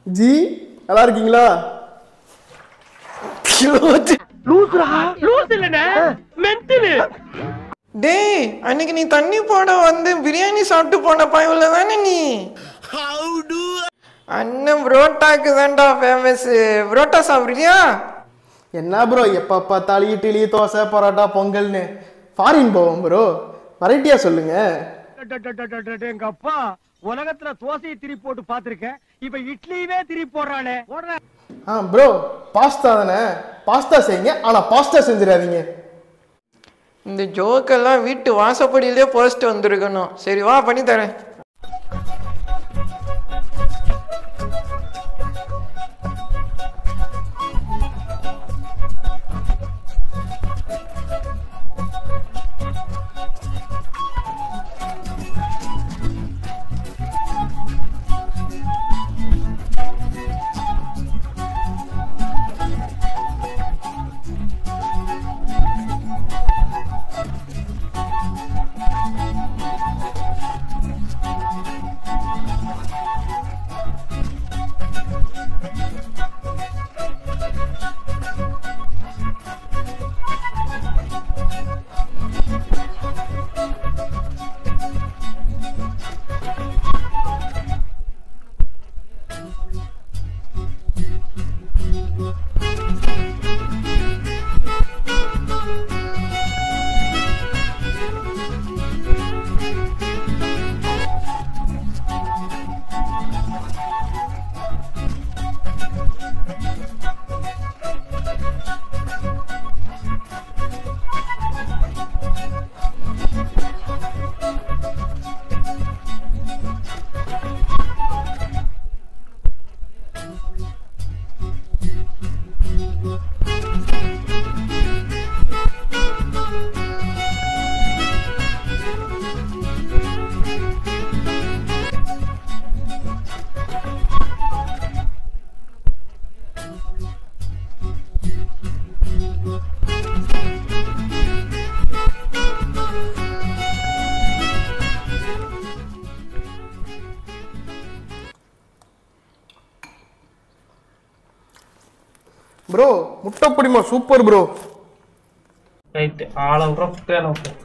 G நல்லா இருக்கீங்களா டேய் அன்னைக்கு நீ தண்ணி போட வந்து பிரியாணி சாப்பிட்டு போன பயவுல தானே நீ அண்ணன் புரோட்டாக்கு தான்டா ஃபேமஸ் புரோட்டா சாப்பிடுறியா என்ன ப்ரோ எப்போ பார்த்தாலும் இட்லி தோசை பரோட்டா பொங்கல்னு ஃபாரின் போவோம் ப்ரோ வெரைட்டியா சொல்லுங்க எங்க அப்பா உலகத்துல தோசையை திருப்பி போட்டு பாத்திருக்கேன் இப்ப இட்லியவே திருப்பி போடுறானே போடுற ஆ ப்ரோ பாஸ்தா தானே பாஸ்தா செய்யுங்க ஆனால் பாஸ்தா செஞ்சிடாதீங்க இந்த ஜோக்கெல்லாம் வீட்டு வாசப்படியிலே போஸ்ட் வந்திருக்கணும் சரி வா பண்ணி தரேன் ப்ரோ முட்டை பொடிமா சூப்பர் ப்ரோ ரைட் ஆள விட்றோம் பேன விட்றோம்